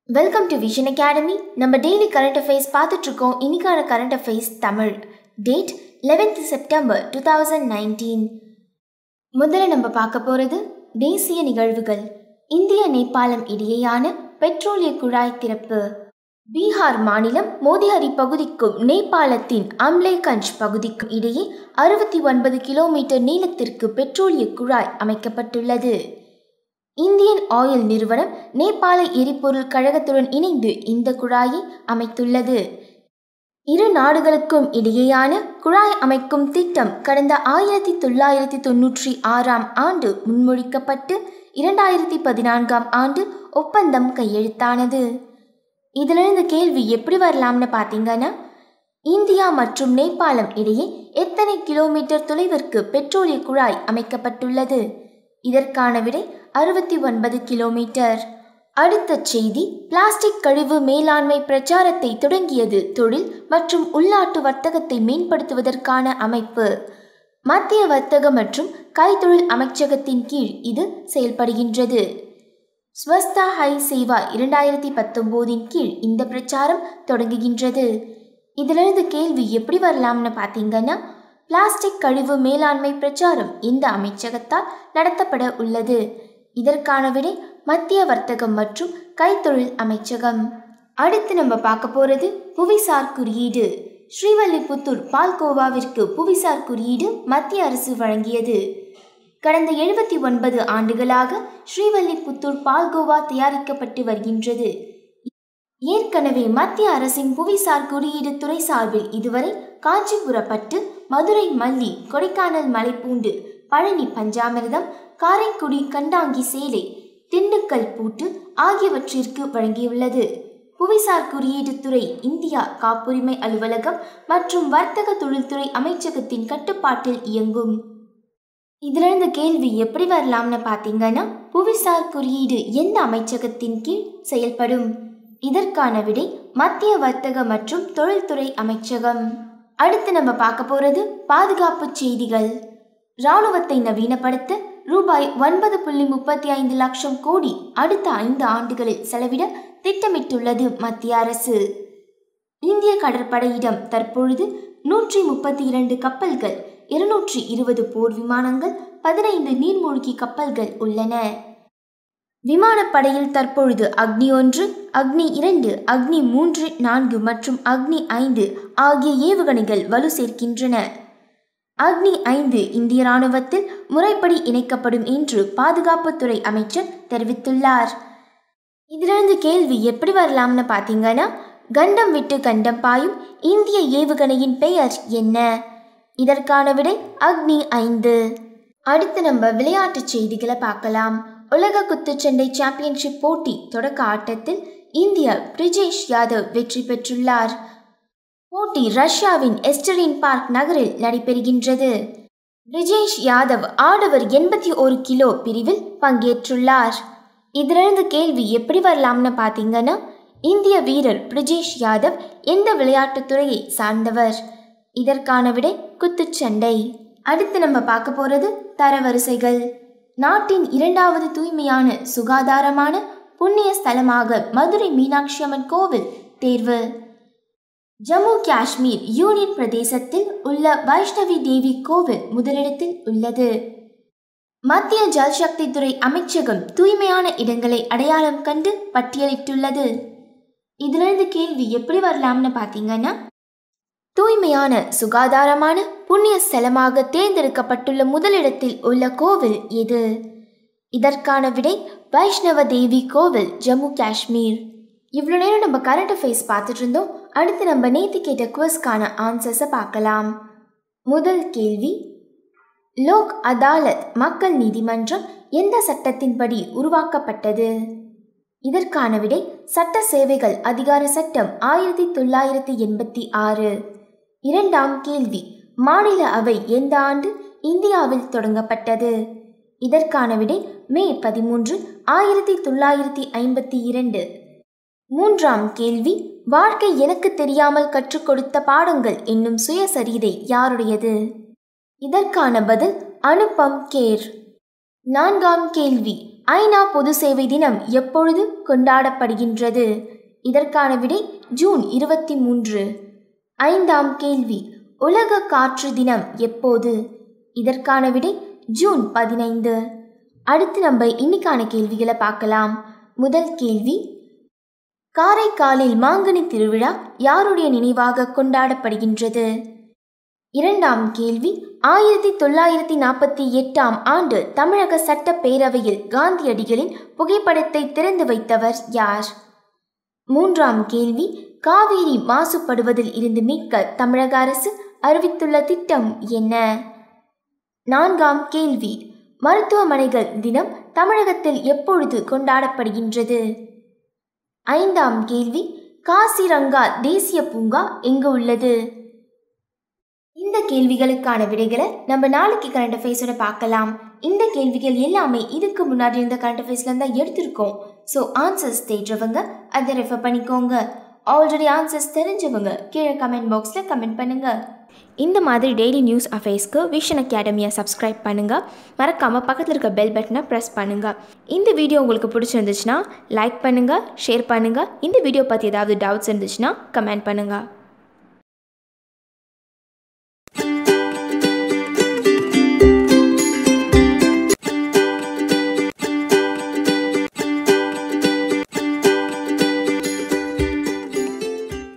welcome to Vision Academy நம்ம daily current affairs பார்த்துட்டு இருக்கோம் இன்னைக்கான current affairs Tamil date eleventh September two thousand nineteen முதல்ல நம்ம பார்க்க போகிறது தேசிய நிகழ்வுகள் இந்திய நேபாளம் இடையேயான பெட்ரோலிய குழாய் திறப்பு பீகார் மாநிலம் மோதிஹரி பகுதிக்கும் நேபாளத்தின் அம்லேகஞ்ச் பகுதிக்கும் இடையே அறுபத்தி ஒன்பது கிலோமீட்டர் நீளத்திற்கு பெட்ரோலிய குழாய் அமைக்கப்பட்டுள்ளது இந்தியன் ஆயில் நிறுவனம் நேபாள எரிபொருள் கழகத்துடன் இணைந்து இந்த குழாயை அமைத்துள்ளது இரு நாடுகளுக்கும் இடையேயான குழாய் அமைக்கும் திட்டம் கடந்த ஆயிரத்தி தொள்ளாயிரத்தி தொன்னூற்றி ஆறாம் ஆண்டு முன்மொழிக்கப்பட்டு இரண்டாயிரத்தி பதினான்காம் ஆண்டு ஒப்பந்தம் கையெழுத்தானது இதிலிருந்து கேள்வி எப்படி வரலாம்னு பார்த்தீங்கன்னா இந்தியா மற்றும் நேபாளம் இடையே எத்தனை கிலோமீட்டர் தொலைவிற்கு பெட்ரோலிய குழாய் அமைக்கப்பட்டுள்ளது இதற்கான விடை அறுபத்தி ஒன்பது கிலோமீட்டர் அடுத்த செய்தி பிளாஸ்டிக் கழிவு மேலாண்மை பிரச்சாரத்தை தொடங்கியது தொழில் மற்றும் உள்நாட்டு வர்த்தகத்தை மேம்படுத்துவதற்கான அமைப்பு மத்திய வர்த்தக மற்றும் கைத்தொழில் அமைச்சகத்தின் கீழ் இது செயல்படுகின்றது ஸ்வஸ்தா ஹை சேவா இரண்டாயிரத்தி பத்தொம்போதின் கீழ் இந்த பிரச்சாரம் தொடங்குகின்றது இதிலிருந்து கேள்வி எப்படி வரலாம்னு பார்த்தீங்கன்னா பிளாஸ்டிக் கழிவு மேலாண்மை பிரச்சாரம் இந்த அமைச்சகத்தால் நடத்தப்பட உள்ளது இதற்கான விடை மத்திய வர்த்தகம் மற்றும் கைத்தொழில் அமைச்சகம் அடுத்து நம்ம பார்க்க போகிறது புவிசார் குறியீடு ஸ்ரீவல்லிபுத்தூர் பால்கோவாவிற்கு புவிசார் குறியீடு மத்திய அரசு வழங்கியது கடந்த எழுபத்தி ஒன்பது ஆண்டுகளாக ஸ்ரீவல்லிபுத்தூர் பால்கோவா தயாரிக்கப்பட்டு வருகின்றது ஏற்கனவே மத்திய அரசின் புவிசார் குறியீடு துறை சார்பில் இதுவரை காஞ்சிபுரப்பட்டு மதுரை மல்லி கொடைக்கானல் மலைப்பூண்டு பழனி பஞ்சாமிர்தம் காரைக்குடி கண்டாங்கி சேலை திண்டுக்கல் பூட்டு ஆகியவற்றிற்கு வழங்கியுள்ளது புவிசார் குறியீடு துறை இந்தியா காப்புரிமை அலுவலகம் மற்றும் வர்த்தக தொழில்துறை அமைச்சகத்தின் கட்டுப்பாட்டில் இயங்கும் இதிலிருந்து கேள்வி எப்படி வரலாம்னு பார்த்தீங்கன்னா புவிசார் குறியீடு எந்த அமைச்சகத்தின் கீழ் செயல்படும் இதற்கான விடை மத்திய வர்த்தக மற்றும் தொழில்துறை அமைச்சகம் அடுத்து நம்ம பார்க்க போறது பாதுகாப்பு செய்திகள் இராணுவத்தை நவீனப்படுத்த ரூபாய் ஒன்பது புள்ளி முப்பத்தி ஐந்து லட்சம் கோடி அடுத்த ஐந்து ஆண்டுகளில் செலவிட திட்டமிட்டுள்ளது மத்திய அரசு இந்திய கடற்படையிடம் தற்பொழுது நூற்றி முப்பத்தி இரண்டு கப்பல்கள் இருநூற்றி இருபது போர் விமானங்கள் பதினைந்து நீர்மூழ்கி கப்பல்கள் உள்ளன விமானப்படையில் தற்பொழுது அக்னி ஒன்று அக்னி இரண்டு அக்னி மூன்று நான்கு மற்றும் அக்னி ஐந்து ஆகிய ஏவுகணைகள் வலு சேர்க்கின்றன அக்னி ஐந்து இந்திய ராணுவத்தில் முறைப்படி இணைக்கப்படும் என்று பாதுகாப்புத்துறை அமைச்சர் தெரிவித்துள்ளார் இதிலிருந்து கேள்வி எப்படி வரலாம்னு பார்த்தீங்கன்னா கண்டம் விட்டு கண்டம் பாயும் இந்திய ஏவுகணையின் பெயர் என்ன இதற்கான விடை அக்னி ஐந்து அடுத்து நம்ம விளையாட்டு செய்திகளை பார்க்கலாம் உலக குத்துச்சண்டை சாம்பியன்ஷிப் போட்டி தொடக்க ஆட்டத்தில் இந்திய பிரிஜேஷ் யாதவ் வெற்றி பெற்றுள்ளார் போட்டி ரஷ்யாவின் எஸ்டரின் பார்க் நகரில் நடைபெறுகின்றது பிரிஜேஷ் யாதவ் ஆடவர் எண்பத்தி ஒரு கிலோ பிரிவில் பங்கேற்றுள்ளார் இதிலிருந்து கேள்வி எப்படி வரலாம்னு பார்த்தீங்கன்னா இந்திய வீரர் பிரிஜேஷ் யாதவ் எந்த விளையாட்டுத் துறையை சார்ந்தவர் இதற்கான விடை குத்துச்சண்டை அடுத்து நம்ம பார்க்க போகிறது தரவரிசைகள் நாட்டின் இரண்டாவது தூய்மையான சுகாதாரமான புண்ணிய ஸ்தலமாக மதுரை மீனாட்சி அம்மன் கோவில் தேர்வு ஜம்மு காஷ்மீர் யூனியன் பிரதேசத்தில் உள்ள வைஷ்ணவி தேவி கோவில் முதலிடத்தில் உள்ளது மத்திய ஜல்சக்தி துறை அமைச்சகம் தூய்மையான இடங்களை அடையாளம் கண்டு பட்டியலிட்டுள்ளது இதிலிருந்து கேள்வி எப்படி வரலாம்னு பார்த்தீங்கன்னா தூய்மையான சுகாதாரமான புண்ணிய ஸ்தலமாக தேர்ந்தெடுக்கப்பட்டுள்ள முதலிடத்தில் உள்ள கோவில் எது இதற்கான விடை வைஷ்ணவ தேவி கோவில் ஜம்மு காஷ்மீர் இவ்வளோ நேரம் நம்ம கரண்ட் அஃபேர்ஸ் பார்த்துட்டு இருந்தோம் அடுத்து நம்ம நேற்று கேட்ட குவஸ்க்கான ஆன்சர்ஸை பார்க்கலாம் முதல் கேள்வி லோக் அதாலத் மக்கள் நீதிமன்றம் எந்த சட்டத்தின்படி உருவாக்கப்பட்டது இதற்கான விடை சட்ட சேவைகள் அதிகார சட்டம் ஆயிரத்தி தொள்ளாயிரத்தி எண்பத்தி ஆறு இரண்டாம் கேள்வி மாநில அவை எந்த ஆண்டு இந்தியாவில் தொடங்கப்பட்டது இதற்கான விடை மே பதிமூன்று ஆயிரத்தி தொள்ளாயிரத்தி ஐம்பத்தி இரண்டு மூன்றாம் கேள்வி வாழ்க்கை எனக்கு தெரியாமல் கற்றுக் கொடுத்த பாடங்கள் என்னும் சுயசரிதை யாருடையது இதற்கான பதில் அனுபம் கேர் நான்காம் கேள்வி ஐநா பொது சேவை தினம் எப்பொழுது கொண்டாடப்படுகின்றது இதற்கான விடை ஜூன் இருபத்தி மூன்று ஐந்தாம் கேள்வி உலக காற்று தினம் எப்போது இதற்கான விடை ஜூன் பதினைந்து அடுத்து நம்ம இன்னைக்கான கேள்விகளை பார்க்கலாம் முதல் கேள்வி காரைக்காலில் மாங்கனி திருவிழா யாருடைய நினைவாக கொண்டாடப்படுகின்றது இரண்டாம் கேள்வி ஆயிரத்தி தொள்ளாயிரத்தி நாற்பத்தி எட்டாம் ஆண்டு தமிழக சட்டப்பேரவையில் காந்தியடிகளின் புகைப்படத்தை திறந்து வைத்தவர் யார் மூன்றாம் கேள்வி காவேரி மாசுபடுவதில் இருந்து மீட்க தமிழக அரசு அறிவித்துள்ள திட்டம் என்ன நான்காம் கேள்வி மருத்துவமனைகள் தினம் தமிழகத்தில் எப்பொழுது கொண்டாடப்படுகின்றது ஐந்தாம் கேள்வி காசிரங்கா தேசிய பூங்கா எங்கு உள்ளது இந்த கேள்விகளுக்கான விடைகளை நம்ம நாளைக்கு கரண்ட் அஃபேர்ஸோட பார்க்கலாம் இந்த கேள்விகள் எல்லாமே இதுக்கு முன்னாடி இருந்த கரண்ட் அஃபேர்ஸ்ல தான் எடுத்திருக்கோம் ஸோ ஆன்சர்ஸ் தேடுறவங்க அதை ரெஃபர் பண்ணிக்கோங்க ஆல்ரெடி ஆன்சர்ஸ் தெரிஞ்சவங்க கீழே கமெண்ட் பாக்ஸில் கமெண்ட் பண்ணுங்க இந்த மாதிரி டெய்லி நியூஸ் அஃபேர்ஸ்க்கு விஷன் அகாடமியை சப்ஸ்கிரைப் பண்ணுங்கள் மறக்காமல் பக்கத்தில் இருக்க பெல் பட்டனை ப்ரெஸ் பண்ணுங்கள் இந்த வீடியோ உங்களுக்கு பிடிச்சிருந்துச்சுன்னா லைக் பண்ணுங்கள் ஷேர் பண்ணுங்கள் இந்த வீடியோ பற்றி ஏதாவது டவுட்ஸ் இருந்துச்சுன்னா கமெண்ட் பண்ணுங்கள்